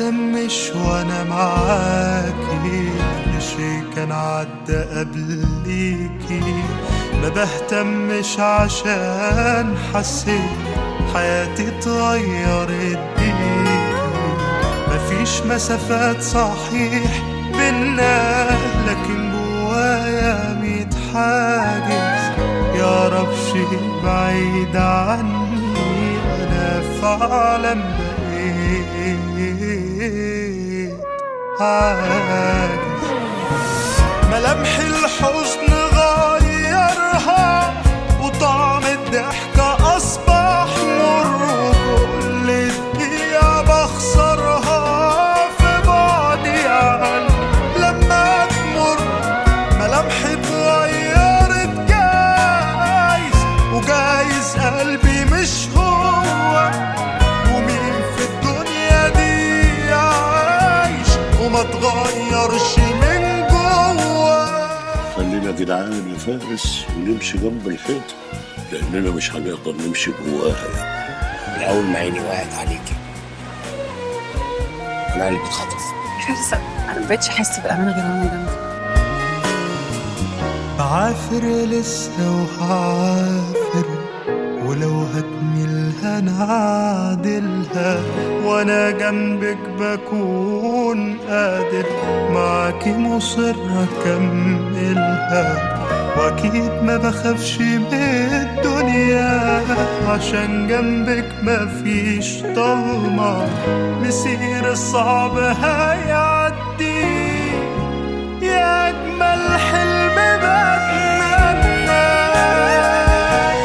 بهتمش وانا معاكي شي كان عدى قبليكي ما بهتمش عشان حسيت حياتي اتغيرت بيكي مفيش مسافات صحيح بينا لكن جوايا ميت حاجز يا رب شي بعيد عني انا فعلا بقيت عاجز ملامح الحزن غيرها وطعم الضحكة أصبح مر وكل دقيقة بخسرها في بعدي عنك لما تمر ملامحي اتغيرت جايز وجايز قلبي مش هو ومين في الدنيا دي عايش وما تغيرش من جوه خلينا جدعان يا فارس ونمشي جنب الحيط لأننا مش هنقدر نمشي جواها يعني. من اول ما عيني وقعت عليكي انا قلبي اتخطف كارثة أنا مبقتش أحس بالأمان غير وأنا جنبك بعافر لسه وهعافر ولو هتميلها نعدلها وانا جنبك بكون قادر معاكي مصر اكملها واكيد ما بخافش من الدنيا عشان جنبك مفيش ضلمة مسير الصعب هيعدي يا أجمل حلم بتمناه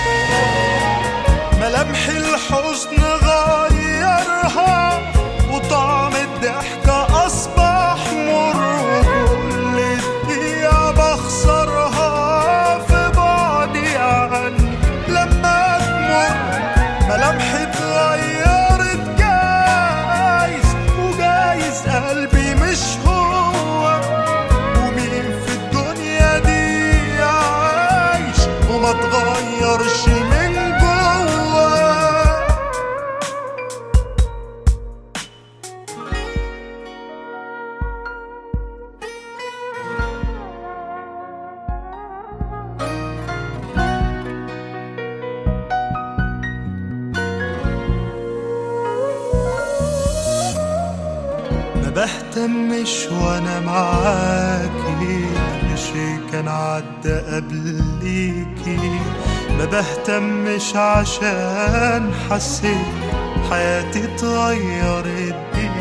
ملامح الحزن غيرها وطعم الضحكة أصبح مر وكل دقيقة بخسرها في بعدي عنك لما تمر ملامحي اتغيرت جايز وجايز قلبي مش هو ومين في الدنيا دي عايش وما تغيرش من جوه ما بهتمش وانا معاكي شي كان عدى قبليكي ما بهتمش عشان حسيت حياتي اتغيرت بيكي